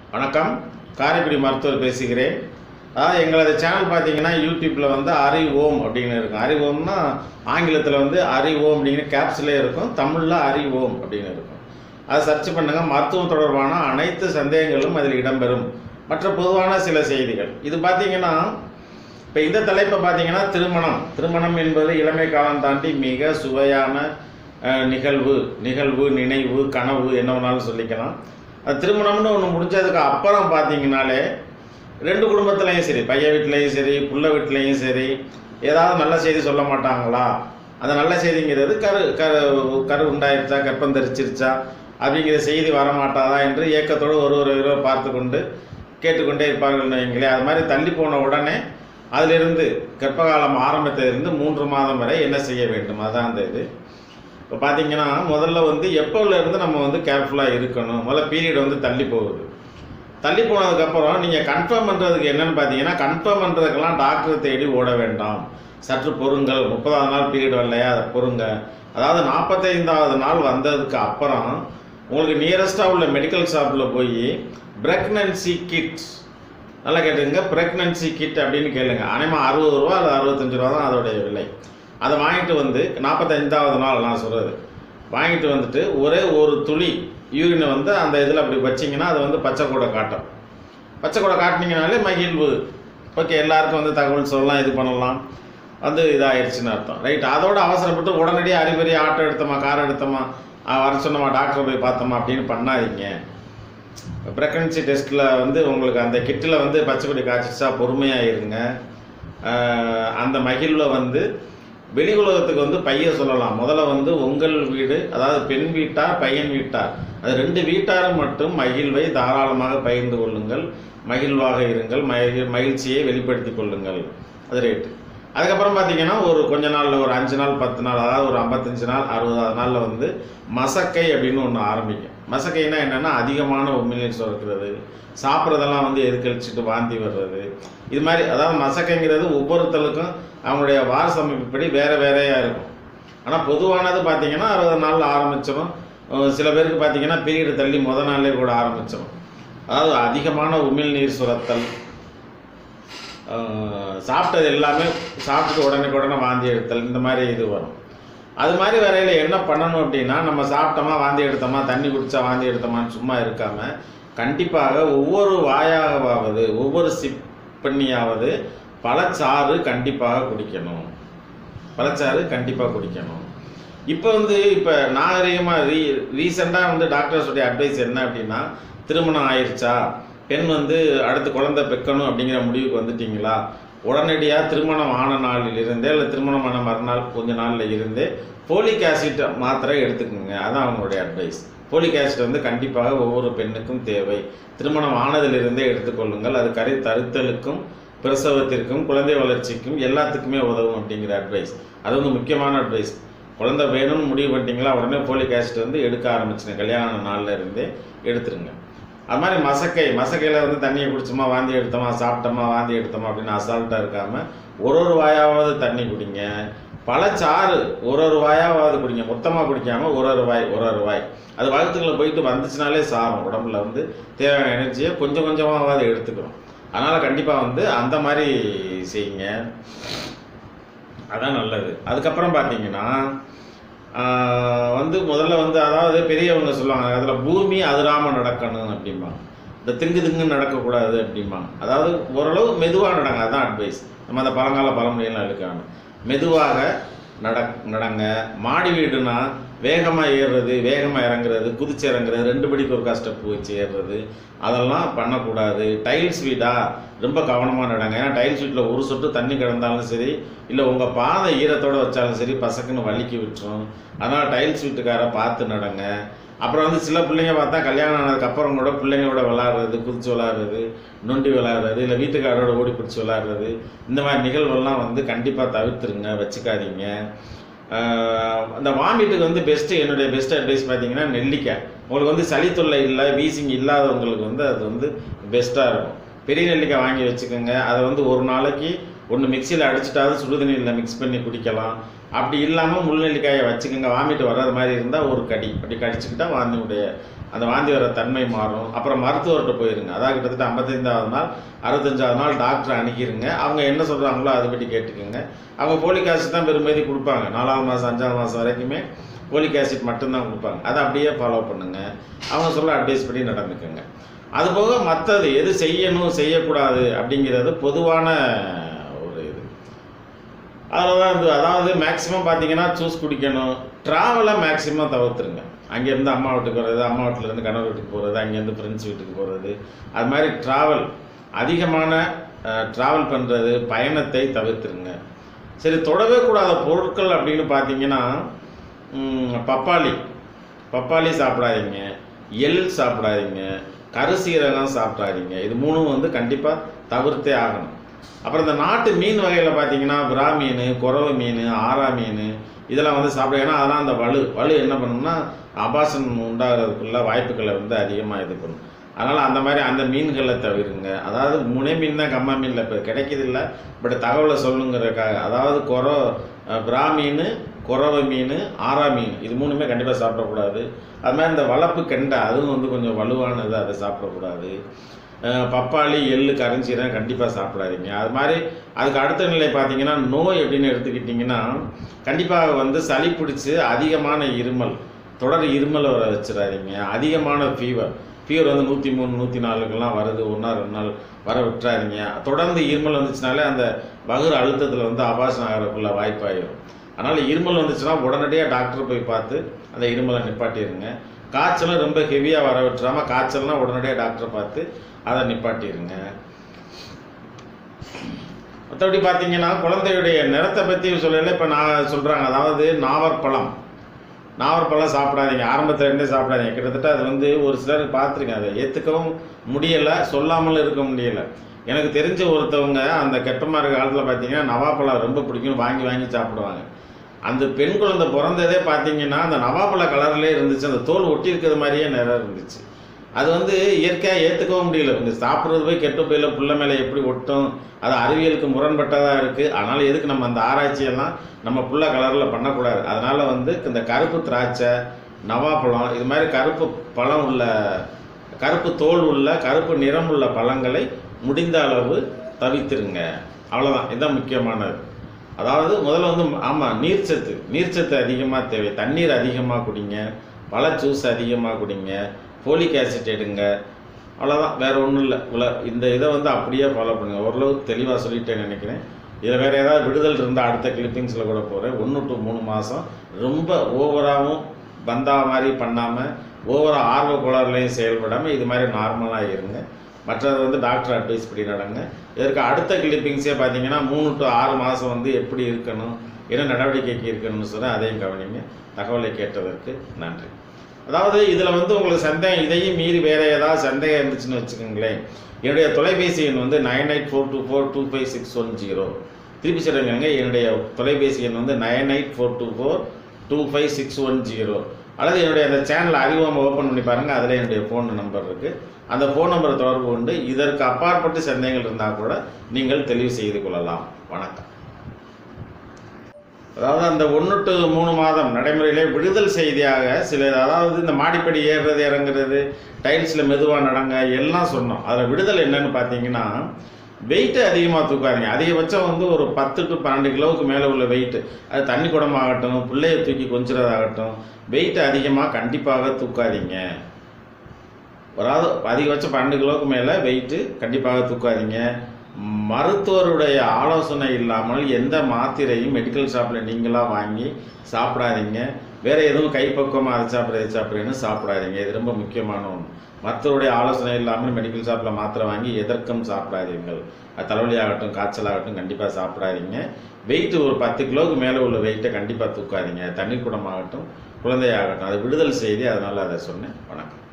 வணக்கம் காரைக்குடி மருத்துவர் பேசுகிறேன் அதாவது எங்களது சேனல் பார்த்தீங்கன்னா யூடியூப்பில் வந்து அரி ஓம் அப்படின்னு இருக்கும் அரி ஓம்னா ஆங்கிலத்தில் வந்து அரி ஓம் அப்படிங்கிற கேப்ஸ்லே இருக்கும் தமிழில் அரி ஓம் அப்படின்னு இருக்கும் அதை சர்ச் பண்ணுங்க மருத்துவம் தொடர்பான அனைத்து சந்தேகங்களும் அதில் இடம்பெறும் மற்ற பொதுவான சில செய்திகள் இது பார்த்தீங்கன்னா இப்போ இந்த தலைப்பை பார்த்தீங்கன்னா திருமணம் திருமணம் என்பது இளமை காலம் தாண்டி மிக சுவையான அஹ், நிகழ்வு நிகழ்வு நினைவு கனவு என்ன வேணாலும் சொல்லிக்கலாம் அது திருமணம்னு ஒன்று முடிஞ்சதுக்கு அப்புறம் பார்த்தீங்கனாலே ரெண்டு குடும்பத்துலேயும் சரி பையன் வீட்லேயும் சரி புள்ள வீட்லேயும் சரி ஏதாவது நல்ல செய்தி சொல்ல மாட்டாங்களா அந்த நல்ல செய்திங்கிறது கரு கரு கரு உண்டாயிருச்சா கற்பம் தரிச்சிருச்சா அப்படிங்கிற செய்தி வரமாட்டாதா என்று ஏக்கத்தோடு ஒரு ஒரு இரவு பார்த்து கொண்டு கேட்டுக்கொண்டே இருப்பார்கள்னு வைங்களேன் அது மாதிரி தள்ளி போன உடனே அதிலிருந்து கர்ப்பகாலம் ஆரம்பத்திலிருந்து மூன்று மாதம் வரை என்ன செய்ய வேண்டும் அதான் அந்த இது இப்போ பார்த்தீங்கன்னா முதல்ல வந்து எப்போல இருந்து நம்ம வந்து கேர்ஃபுல்லாக இருக்கணும் முதல்ல பீரியட் வந்து தள்ளி போகுது தள்ளி போனதுக்கப்புறம் நீங்கள் கன்ஃபார்ம் பண்ணுறதுக்கு என்னன்னு பார்த்தீங்கன்னா கன்ஃபார்ம் பண்ணுறதுக்கெல்லாம் டாக்டரை தேடி ஓட வேண்டாம் சற்று பொறுங்கள் முப்பதாவது நாள் பீரியட் வரலையா அதை பொறுங்க அதாவது நாற்பத்தைந்தாவது நாள் வந்ததுக்கு அப்புறம் உங்களுக்கு நியரஸ்ட்டாக உள்ள மெடிக்கல் ஷாப்பில் போய் பிரெக்னன்சி கிட்ஸ் நல்லா கேட்டுங்க பிரெக்னன்சி கிட் அப்படின்னு கேளுங்க அனைமா அறுபது ரூபா அல்லது அறுபத்தஞ்சு ரூபா தான் அதோடைய விலை அதை வாங்கிட்டு வந்து நாற்பத்தஞ்சாவது நாள் நான் சொல்கிறது வாங்கிட்டு வந்துட்டு ஒரே ஒரு துளி யூரினை வந்து அந்த இதில் அப்படி வச்சிங்கன்னா அது வந்து பச்சை கூடை காட்டும் பச்சை கூடை காட்டினீங்கனாலே மகிழ்வு ஓகே எல்லாருக்கும் வந்து தகவல் சொல்லலாம் இது பண்ணலாம் வந்து இதாகிடுச்சுன்னு அர்த்தம் ரைட் அதோட அவசரப்பட்டு உடனடியாக அறிகுறி ஆட்டோ எடுத்தோமா கார் எடுத்தோமா அஹ் வர சொன்னோமா டாக்டரை போய் பார்த்தோமா அப்படின்னு பண்ணாதீங்க ப்ரெக்னன்சி டெஸ்ட்டில் வந்து உங்களுக்கு அந்த கிட்டில் வந்து பச்சைக்கொடி காய்ச்சிச்சா பொறுமையாக இருங்க அஹ் அந்த மகிழ்வில் வந்து வெளி உலகத்துக்கு வந்து பைய சொல்லலாம் முதல்ல வந்து உங்கள் வீடு அதாவது பெண் வீட்டார் பையன் வீட்டார் அது ரெண்டு வீட்டாரும் மட்டும் மகிழ்வை தாராளமாக பகிர்ந்து கொள்ளுங்கள் மகிழ்வாக இருங்கள் மகிழ் மகிழ்ச்சியை வெளிப்படுத்திக் கொள்ளுங்கள் அது ரேட்டு அதுக்கப்புறம் பார்த்தீங்கன்னா ஒரு கொஞ்ச நாளில் ஒரு அஞ்சு நாள் பத்து நாள் அதாவது ஒரு ஐம்பத்தஞ்சு நாள் அறுபதாவது நாளில் வந்து மசக்கை அப்படின்னு ஒன்று ஆரம்பிக்கும் மசக்கைனா என்னென்னா அதிகமான உமிழ்நீர் சுரக்கிறது சாப்பிட்றதெல்லாம் வந்து எதுக்கழிச்சிட்டு வாந்தி வர்றது இது மாதிரி அதாவது மசக்கைங்கிறது ஒவ்வொருத்தருக்கும் அவங்களுடைய வாரசு அமைப்புப்படி வேறு வேறையாக இருக்கும் ஆனால் பொதுவானது பார்த்தீங்கன்னா அறுபது நாளில் ஆரம்பிச்சிடும் அஹ் சில பேருக்கு பார்த்தீங்கன்னா பீரியட் தள்ளி முத நாள்லேயே கூட ஆரம்பிச்சிடும் அதாவது அதிகமான உமிழ்நீர் சுரத்தல் அஹ் சாப்பிட்டது எல்லாமே சாப்பிட்டுட்டு உடனே உடனே வாந்தி எடுத்தல் இந்த மாதிரி இது வரும் அது மாதிரி வரையில் என்ன பண்ணணும் அப்படின்னா நம்ம சாப்பிட்டோமா வாந்தி எடுத்தோமா தண்ணி குடிச்சா வாந்தி எடுத்தோமான்னு சும்மா இருக்காம கண்டிப்பாக ஒவ்வொரு வாயாகவாவது ஒவ்வொரு சிப் பண்ணியாவது பழச்சாறு கண்டிப்பாக குடிக்கணும் பழச்சாறு கண்டிப்பாக குடிக்கணும் இப்போ வந்து இப்போ நாகரிகமாக ரீ ரீசெண்டாக வந்து டாக்டர்ஸுடைய அட்வைஸ் என்ன அப்படின்னா திருமணம் ஆயிடுச்சா பெண் வந்து அடுத்து குழந்தை பெக்கணும் அப்படிங்கிற முடிவுக்கு வந்துட்டீங்களா உடனடியாக திருமணம் ஆன நாளிலிருந்தே இல்லை திருமணம் ஆன மறுநாள் கொஞ்ச நாளில் இருந்தே ஃபோலிக் ஆசிட் மாத்திரை எடுத்துக்கோங்க அதான் அவங்களுடைய அட்வைஸ் ஃபோலிக் ஆசிட் வந்து கண்டிப்பாக ஒவ்வொரு பெண்ணுக்கும் தேவை திருமணம் ஆனதிலிருந்தே எடுத்துக்கொள்ளுங்கள் அது கரை தருத்தலுக்கும் பிரசவத்திற்கும் குழந்தை வளர்ச்சிக்கும் எல்லாத்துக்குமே உதவும் அப்படிங்கிற அட்வைஸ் அது வந்து முக்கியமான அட்வைஸ் குழந்தை வேணும்னு முடிவு பண்ணிட்டீங்களா உடனே ஃபோலிக் ஆசிட் வந்து எடுக்க ஆரம்பிச்சுங்க கல்யாண நாள்ல இருந்தே எடுத்துருங்க அது மாதிரி மசக்கை மசக்கையில் வந்து தண்ணியை குடிச்சோமா வாந்தி எடுத்தோமா சாப்பிட்டோமா வாந்தி எடுத்தோமா அப்படின்னு அசால்ட்டாக இருக்காமல் ஒரு ஒரு வாயாவது தண்ணி குடிங்க பழச்சாறு ஒரு ஒரு வாயாவது குடிங்க மொத்தமாக குடிக்காமல் ஒரு ஒரு வாய் ஒரு ஒரு வாய் அது வகுத்துக்குள்ள போயிட்டு வந்துச்சுனாலே சாரும் உடம்புல வந்து தேவையான எனர்ஜியை கொஞ்சம் கொஞ்சமாவது எடுத்துக்கிறோம் அதனால் கண்டிப்பாக வந்து அந்த மாதிரி செய்யுங்க அதான் நல்லது அதுக்கப்புறம் பார்த்தீங்கன்னா ஆஹ், வந்து முதல்ல வந்து அதாவது பெரியவங்க சொல்லுவாங்க அதில் பூமி அதிராமல் நடக்கணும் அப்படிம்பாங்க இந்த திங்கு திங்கு நடக்கக்கூடாது அப்படிம்பாங்க அதாவது ஓரளவு மெதுவாக நடங்க அதான் அட்வைஸ் நம்ம அந்த பழங்கால பழமொழியெல்லாம் இருக்காங்க மெதுவாக நட நடங்க மாடி வீடுனா வேகமாக ஏறுறது வேகமாக இறங்குறது குதிச்சு இறங்குறது ரெண்டு படிக்கு ஒரு ஸ்டெப் வச்சு ஏறுறது அதெல்லாம் பண்ணக்கூடாது டைல்ஸ் வீடா ரொம்ப கவனமாக நடங்க ஏன்னா டைல்ஸ் வீட்டில் ஒரு சொட்டு தண்ணி கிடந்தாலும் சரி இல்லை உங்கள் பாதை ஈரத்தோடு வச்சாலும் சரி பசக்குன்னு வலிக்கி விட்டுரும் அதனால் டைல்ஸ் வீட்டுக்கார பார்த்து நடங்க அப்புறம் வந்து சில பிள்ளைங்க பார்த்தா கல்யாணம் ஆனதுக்கப்புறம் கூட பிள்ளைங்களோட விளாட்றது குதிச்சு விளாட்றது நொண்டி விளாட்றது இல்லை வீட்டுக்காரோட ஓடி பிடிச்சி விளாட்றது இந்த மாதிரி நிகழ்வெல்லாம் வந்து கண்டிப்பாக தவிர்த்துருங்க வச்சுக்காதீங்க ஆஹ் அந்த வாமிட்டுக்கு வந்து பெஸ்ட்டு என்னுடைய பெஸ்ட் அட்வைஸ் பார்த்தீங்கன்னா நெல்லிக்காய் உங்களுக்கு வந்து சளி தொல்லை இல்லை வீசிங் இல்லாதவங்களுக்கு வந்து அது வந்து பெஸ்ட்டாக இருக்கும் பெரிய நெல்லிக்காய் வாங்கி வச்சுக்கோங்க அதை வந்து ஒரு நாளைக்கு ஒன்று மிக்சியில் அடிச்சிட்டாவது சுடுதண்ணியில் மிக்ஸ் பண்ணி குடிக்கலாம் அப்படி இல்லாமல் முள் நெல்லிக்காயை வச்சுக்கோங்க வாமிட்டு வர்றது மாதிரி இருந்தால் ஒரு கடி அப்படி கடிச்சுக்கிட்டா வாந்தியுடைய அந்த வாந்தி வர தன்மை மாறும் அப்புறம் மருத்துவர்கிட்ட போயிருங்க அதாவது கிட்டத்தட்ட ஐம்பத்தைந்தாவது நாள் அறுபத்தஞ்சாவது நாள் டாக்டர் அணுகிருங்க அவங்க என்ன சொல்கிறாங்களோ அதை பற்றி கேட்டுக்கோங்க அவங்க போலிக் ஆசிட் தான் பெருமதி கொடுப்பாங்க நாலாவது மாதம் அஞ்சாவது மாதம் வரைக்குமே போலிக் ஆசிட் மட்டும்தான் கொடுப்பாங்க அதை அப்படியே ஃபாலோ பண்ணுங்க அவங்க சொல்ல அட்வைஸ் பண்ணி நடந்துக்கோங்க அதுபோக மற்றது எது செய்யணும் செய்யக்கூடாது அப்படிங்கிறது பொதுவான ஒரு இது அதில் தான் வந்து அதாவது மேக்ஸிமம் பார்த்தீங்கன்னா ஜூஸ் குடிக்கணும் ட்ராவலை மேக்ஸிமம் தவிர்த்துருங்க அங்கேருந்து அம்மா வீட்டுக்கு வர்றது அம்மா வீட்டிலேருந்து கணவர் வீட்டுக்கு போகிறது அங்கேருந்து ஃப்ரெண்ட்ஸ் வீட்டுக்கு போகிறது அது மாதிரி ட்ராவல் அதிகமான ட்ராவல் பண்ணுறது பயணத்தை தவிர்த்துருங்க சரி தொடவே கூடாத பொருட்கள் அப்படின்னு பார்த்தீங்கன்னா ம், பப்பாளி பப்பாளி சாப்பிடாதீங்க எள் சாப்பிடாதீங்க கருசீரகம் சாப்பிடாதீங்க இது மூணும் வந்து கண்டிப்பாக தவிர்த்தே ஆகணும் அப்புறம் இந்த நாட்டு மீன் வகையில் பார்த்தீங்கன்னா விரா மீன் குறவை மீன் ஆரா மீன் இதெல்லாம் வந்து சாப்பிட ஏன்னா அதெல்லாம் அந்த வலு வலு என்ன பண்ணும்னா அபாசன் உண்டாகிறதுக்குள்ள வாய்ப்புகளை வந்து அதிகமாக இது பண்ணும் அதனால் அந்த மாதிரி அந்த மீன்களை தவிருங்க அதாவது முனை மீன் தான் கம்மா மீனில் இப்போ கிடைக்கிறதில்ல பட் தகவலை சொல்லுங்கிறதுக்காக அதாவது குற பிரா மீன் குறவை மீன் ஆரா மீன் இது மூணுமே கண்டிப்பாக சாப்பிடக்கூடாது அது மாதிரி இந்த வளர்ப்பு கெண்டை அதுவும் வந்து கொஞ்சம் வலுவானது அதை சாப்பிடக்கூடாது அஹ் பப்பாளி எள்ளு கரைஞ்சீரகம் கண்டிப்பாக சாப்பிடாதீங்க அது மாதிரி அதுக்கு அடுத்த நிலை பார்த்தீங்கன்னா நோய் அப்படின்னு எடுத்துக்கிட்டிங்கன்னா கண்டிப்பாக வந்து சளி பிடிச்சி அதிகமான இருமல் தொடர் இருமல் வர வச்சிடாதீங்க அதிகமான ஃபீவர் ஃபீவர் வந்து நூற்றி மூணு நூற்றி நாலுக்கெல்லாம் வருது ஒரு நாள் ரெண்டு நாள் வர விட்டுறாதீங்க தொடர்ந்து இருமல் வந்துச்சுனாலே அந்த வகுறு அழுத்தத்தில் வந்து அபாசனம் ஆகிறதுக்குள்ள வாய்ப்பாயிடும் அதனால் இருமல் வந்துச்சுன்னா உடனடியாக டாக்டர் போய் பார்த்து அந்த இருமலை நிப்பாட்டிடுங்க காய்ச்சலும் ரொம்ப ஹெவியாக வர விட்டுறாம காய்ச்சல்னா உடனடியாக டாக்டரை பார்த்து அதை நிப்பாட்டிடுங்க மற்றபடி பார்த்தீங்கன்னா குழந்தையுடைய நிறத்தை பற்றி சொல்லல இப்போ நான் சொல்கிறாங்க அதாவது நாவற்பழம் நாவற்பழம் சாப்பிடாதீங்க ஆரம்பத்துல இருந்தே சாப்பிடாதீங்க கிட்டத்தட்ட அது வந்து ஒரு சிலர் பார்த்துருக்கேன் அதை ஏற்றுக்கவும் முடியலை சொல்லாமலும் இருக்க முடியலை எனக்கு தெரிஞ்ச ஒருத்தவங்க அந்த கெட்டமாக இருக்க காலத்தில் பார்த்தீங்கன்னா நவாப்பழம் ரொம்ப பிடிக்கும் வாங்கி வாங்கி சாப்பிடுவாங்க அந்த பெண் குழந்தை பிறந்ததே பார்த்தீங்கன்னா அந்த நவாப்பழ கலர்லேயே இருந்துச்சு அந்த தோல் ஒட்டி இருக்கிறது மாதிரியே நிறைய இருந்துச்சு அது வந்து இயற்கையாக ஏற்றுக்கவும் முடியல இந்த சாப்பிட்றது போய் கெட்டு போயில புள்ள மேலே எப்படி ஒட்டும் அது அறிவியலுக்கு முரண்பட்டதாக இருக்குது அதனால் எதுக்கு நம்ம அந்த ஆராய்ச்சியெல்லாம் நம்ம புள்ள கலரில் பண்ணக்கூடாது அதனால் வந்து இந்த கருப்பு திராட்சை நவாப்பழம் இது மாதிரி கருப்பு பழம் உள்ள கருப்பு தோல் உள்ள கருப்பு நிறம் உள்ள பழங்களை முடிந்த அளவு தவிர்த்துருங்க அவ்வளோதான் இதுதான் முக்கியமானது அதாவது முதல்ல வந்து ஆமாம் நீர்ச்சத்து நீர்ச்சத்து அதிகமாக தேவை தண்ணீர் அதிகமாக குடிங்க பழ ஜூஸ் அதிகமாக குடிங்க ஃபோலிக் ஆசிட் எடுங்க அவ்வளோதான் வேற ஒன்றும் இல்லை இவ்வளோ இந்த இதை வந்து அப்படியே ஃபாலோ பண்ணுங்க ஓரளவுக்கு தெளிவாக சொல்லிட்டேன்னு நினைக்கிறேன் இதில் வேறு ஏதாவது விடுதல் இருந்தால் அடுத்த கிளிப்பிங்ஸில் கூட போகிறேன் ஒன்று டு மூணு மாதம் ரொம்ப ஓவராகவும் பந்தா மாதிரி பண்ணாமல் ஓவராக ஆர்வ கோளாறுலையும் செயல்படாமல் இது மாதிரி நார்மலாக இருங்க மற்றது வந்து டாக்டர் அட்வைஸ் படி நடங்க இதற்கு அடுத்த கிளிப்பிங்ஸே பார்த்தீங்கன்னா மூணு டு ஆறு மாதம் வந்து எப்படி இருக்கணும் என்ன நடவடிக்கைக்கு இருக்கணும்னு சொன்னால் அதையும் கவனிங்க தகவலை கேட்டதற்கு நன்றி அதாவது இதில் வந்து உங்களுக்கு சந்தேகம் இதையும் மீறி வேறு ஏதாவது சந்தேகம் இருந்துச்சுன்னு வச்சுக்கோங்களேன் என்னுடைய தொலைபேசி எண் வந்து nine eight four two four two five six one zero திருப்பி சொல்லுங்க என்னுடைய தொலைபேசி எண் வந்து nine eight four two four two five six one zero அல்லது என்னுடைய அந்த சேனல் அறிவாம ஓப்பன் பண்ணி பாருங்கள் அதில் என்னுடைய ஃபோன் நம்பர் இருக்குது அந்த ஃபோன் நம்பரை தொடர்பு கொண்டு இதற்கு அப்பாற்பட்டு சந்தேகங்கள் இருந்தால் கூட நீங்கள் தெளிவு செய்து கொள்ளலாம் வணக்கம் அதாவது அந்த ஒன்று டு மூணு மாதம் நடைமுறையிலே விடுதல் செய்தியாக சில அதாவது இந்த மாடிப்படி ஏறுறது இறங்குறது டைல்ஸில் மெதுவாக நடங்க எல்லாம் சொன்னோம் அதில் விடுதல் என்னன்னு பார்த்தீங்கன்னா வெயிட்டை அதிகமாக தூக்காதீங்க அதிகபட்சம் வந்து ஒரு பத்து டு பன்னெண்டு கிலோவுக்கு மேலே உள்ள வெயிட் அது தண்ணி குடமாகட்டும் பிள்ளைய தூக்கி கொஞ்சிறதாகட்டும் வெயிட்டை அதிகமாக கண்டிப்பாக தூக்காதீங்க அதாவது அதிகபட்சம் பன்னெண்டு கிலோவுக்கு மேலே வெயிட்டு கண்டிப்பாக தூக்காதீங்க மருத்துவருடைய ஆலோசனை இல்லாமல் எந்த மாத்திரையும் மெடிக்கல் ஷாப்பில் நீங்களாக வாங்கி சாப்பிடாதீங்க வேற எதுவும் கைப்பக்குவமாக அதை சாப்பிட்ற இதை சாப்பிட்றேன்னு சாப்பிடாதீங்க இது ரொம்ப முக்கியமான ஒன்று மருத்துவருடைய ஆலோசனை இல்லாமல் மெடிக்கல் ஷாப்பில் மாத்திரை வாங்கி எதற்கும் சாப்பிடாதீர்கள் அது தலைவலி ஆகட்டும் காய்ச்சல் ஆகட்டும் கண்டிப்பாக சாப்பிடாதீங்க வெயிட் ஒரு பத்து கிலோவுக்கு மேலே உள்ள வெயிட்டை கண்டிப்பாக தூக்காதீங்க தண்ணீர் குடமாகட்டும் குழந்தையாகட்டும் அது விடுதல் செய்தி அதனால் அதை சொன்னேன் வணக்கம்